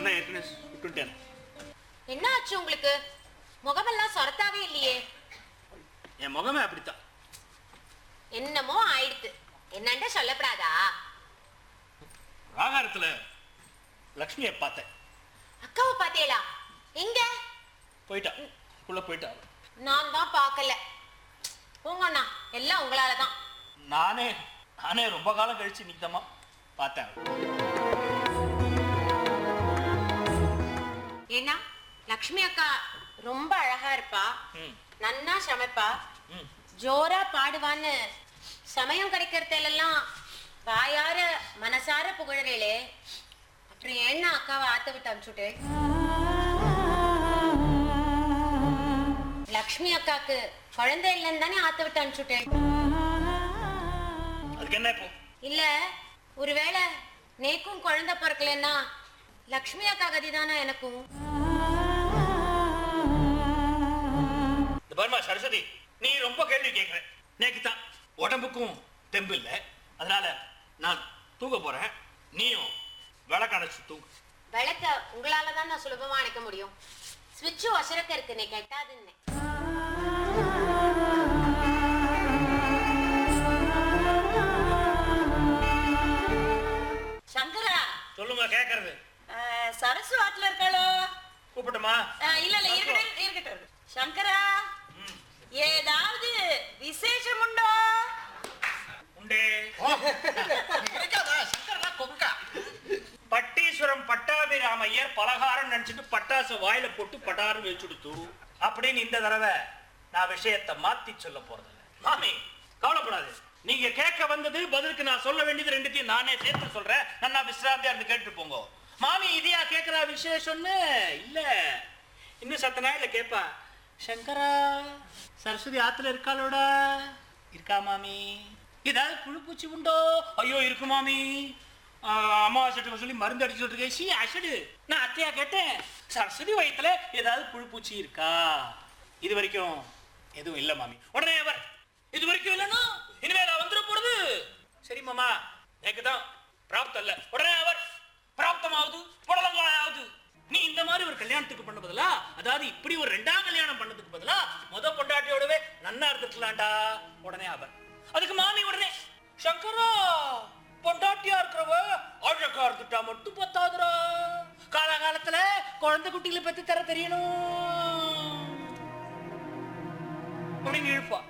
தான் ஏற்கனவே விட்டுட்டேன் என்ன ஆச்சு உங்களுக்கு முகமெல்லாம் சொரத்தாவே இல்லையே என் முகமே அப்படித்தான் என்னமோ ஆயிடுத்து என்னண்ட சொல்லப்படாதா ஆகாரத்துல லக்ஷ்மியை பார்த்தேன் அக்காவை பாத்தீங்களா எங்க போயிட்டா உள்ள போயிட்டா நான் தான் பார்க்கல போங்கண்ணா எல்லாம் உங்களால தான் நானே நானே ரொம்ப காலம் கழிச்சு நித்தமா பார்த்தேன் ஏன்னா லக்ஷ்மி அக்கா ரொம்ப அழகா இருப்பா ம் நன்னா சமைப்பா ம் ஜோரா பாடுவான்னு சமயம் கிடைக்கிறதுலாம் வாயார மனசார புகழறேளே அப்புறம் ஏன்னா அக்காவை ஆத்த விட்டு அனுப்பிச்சுட்டு லக்ஷ்மி அக்காக்கு குழந்தை இல்லைன்னு தானே ஆத்த விட்டு அனுப்பிச்சுட்டேன் அதுக்கு என்ன இப்போ இல்ல ஒருவேளை நேக்கும் குழந்தை பிறக்கலன்னா லக்ஷ்மி அக்கா கதி தானே எனக்கும் இந்த பாருமா சரஸ்வதி நீ ரொம்ப கேள்வி கேட்குற நேக்கு தான் உடம்புக்கும் தெம்பு இல்லை அதனால நான் தூங்க போறேன் நீயும் விளக்கு அணைச்சு தூங்கு விளக்க உங்களால தான் நான் சுலபமா அணைக்க முடியும் ஸ்விட்ச் ஒசரக்க இருக்கு நீ கெட்டாதுன்னு சங்கரா சொல்லுமா கேட்கறது அஹ், சரசு ஆட்டுல இருக்காளோ கூப்பிட்டுமா அஹ், இல்ல இல்ல இருக்கட்டும் இருக்கட்டும் சங்கரா ஏதாவது விசேஷம் உண்டோ உண்டே இருக்காதா சங்கரனா கொக்கா பட்டீஸ்வரம் பட்டாபிராமையர் பலகாரம் நினைச்சிட்டு பட்டாசு வாயில போட்டு பட்டாரம் வச்சுடுத்து அப்படின்னு இந்த தடவை நான் விஷயத்தை மாத்தி சொல்ல போறதில்ல மாமி கவலைப்படாது நீங்க கேட்க வந்தது பதிலுக்கு நான் சொல்ல வேண்டியது ரெண்டுத்தையும் நானே சேர்த்து சொல்றேன் நல்லா விசிராந்தியா இருந்து கேட்டு போங்க மாமி இதையா கேட்கிற விசேஷம்னு இல்ல இன்னும் சத்த நாயில கேப்பா சங்கரா சரஸ்வதி ஆத்துல இருக்காளோட இருக்கா மாமி ஏதாவது புழு பூச்சி உண்டோ ஐயோ இருக்கு மாமி ஆஹ் அமாவாசை சொல்லி மருந்து அடிச்சு இருக்கேன் சி அசடு நான் அத்தையா கேட்டேன் சரஸ்வதி வயித்துல ஏதாவது புழு பூச்சி இருக்கா இது வரைக்கும் எதுவும் இல்ல மாமி உடனே அவர் இது வரைக்கும் இல்லைன்னா இனிமேல் வந்துட போறது சரி மாமா எனக்கு தான் பிராப்தம் இல்ல உடனே அவர் பிராப்தமாவது புடலங்காயாவது நீ இந்த மாதிரி ஒரு கல்யாணத்துக்கு பண்ண பதிலா அதாவது இப்படி ஒரு ரெண்டாம் கல்யாணம் பண்ணதுக்கு பதிலா முத பொண்டாட்டியோடவே நன்னா இருந்துக்கலாம்டா உடனே அவர் அதுக்கு மாமி உடனே சங்கரா பொண்டாட்டியா இருக்கிறவ அழகா இருந்துட்டா மட்டும் பத்தாதுடா காலகாலத்துல குழந்தை குட்டிகளை பத்தி தர தெரியணும் அப்படின்னு இழுப்பா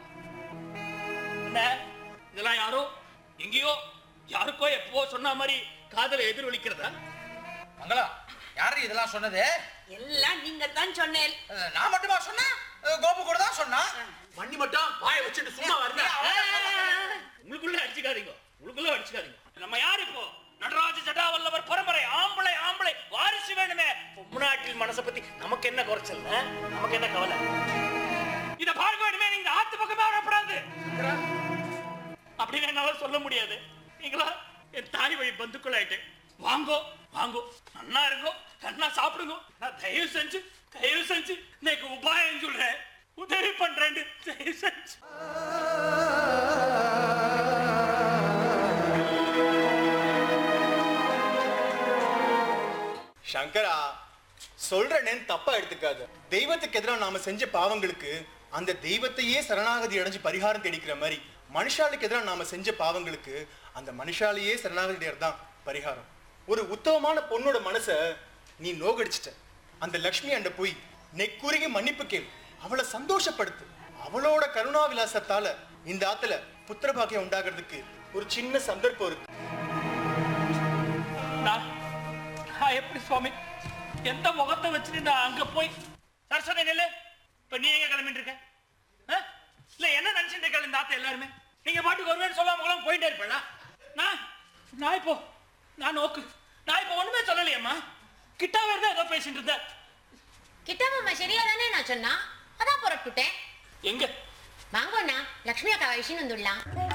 என்ன இதெல்லாம் யாரோ எங்கேயோ யாருக்கோ எப்போ சொன்ன மாதிரி காதல எதிரொலிக்கிறதா மங்களா யாரு இதெல்லாம் சொன்னது எல்லாம் நீங்க தான் சொன்னேன் அஹ், நான் மட்டுமா சொன்னேன் அஹ், கோபு கூட தான் சொன்னான் மண்ணி மட்டும் வாயை வச்சுட்டு சும்மா வருதா உங்களுக்குள்ள அடிச்சுக்காதீங்க உங்களுக்குள்ள அடிச்சுக்காதீங்க நம்ம யார் இப்போ நடராஜ ஜடாவல்லவர் பரம்பரை ஆம்பளை ஆம்பளை வாரிசு வேணுமே பொம்முநாட்டில் மனசை பத்தி நமக்கு என்ன குறைச்சல் ஆ? நமக்கு என்ன கவலை இத பார்க்க வேணுமே நீங்க ஆத்து பக்கமே வரப்படாது அப்படின்னு என்னால சொல்ல முடியாது நீங்களா என் தாய் வழி பந்துக்கள் ஆயிட்டேன் வாங்கோ வாங்கோ நன்னா இருக்கோ நன்னா சாப்பிடுங்க நான் தயவு செஞ்சு தயவு செஞ்சு இன்னைக்கு உபாயம் சொல்றேன் உதவி பண்றேன் தயவு செஞ்சு சங்கரா சொல்றேன்னு தப்பா எடுத்துக்காத தெய்வத்துக்கு எதிராக நாம செஞ்ச பாவங்களுக்கு அந்த தெய்வத்தையே சரணாகதி அடைஞ்சு பரிகாரம் தேடிக்கிற மாதிரி மனுஷாளுக்கு எதிராக நாம செஞ்ச பாவங்களுக்கு அந்த மனுஷாலையே சரணாகதி அடையறது தான் பரிகாரம் ஒரு உத்தமமான பொண்ணோட மனச நீ நோகடிச்சிட்ட அந்த லக்ஷ்மி அண்ட போய் நெக்குருகி மன்னிப்பு கேள் அவளை சந்தோஷப்படுத்து அவளோட கருணா விலாசத்தால இந்த ஆத்துல புத்திர பாக்கியம் உண்டாகிறதுக்கு ஒரு சின்ன சந்தர்ப்பம் இருக்கு நான் நான் எப்படி சுவாமி எந்த முகத்தை வச்சுட்டு நான் அங்க போய் சரஸ்வதி நெல்லு இப்ப நீ எங்க கிளம்பிட்டு இருக்க ஆ? இல்ல என்ன நினைச்சிட்டு இருக்க இந்த ஆத்த எல்லாருமே நீங்க பாட்டுக்கு ஒருவேளை சொல்லாம கூட போயிட்டே இருப்பேன் நான் நான் இப்போ நான் நோக்கு நான் இப்போ ஒண்ணுமே சொல்லலையேம்மா கிட்டாவே இருந்தா ஏதோ பேசிட்டு இருந்தேன் கிட்டமாமா சரியா தானே நான் சொன்னா அதான் புறப்பட்டுட்டேன் எங்க வாங்கோண்ணா லக்ஷ்மி அக்கா விஷயம் வந்துடலாம்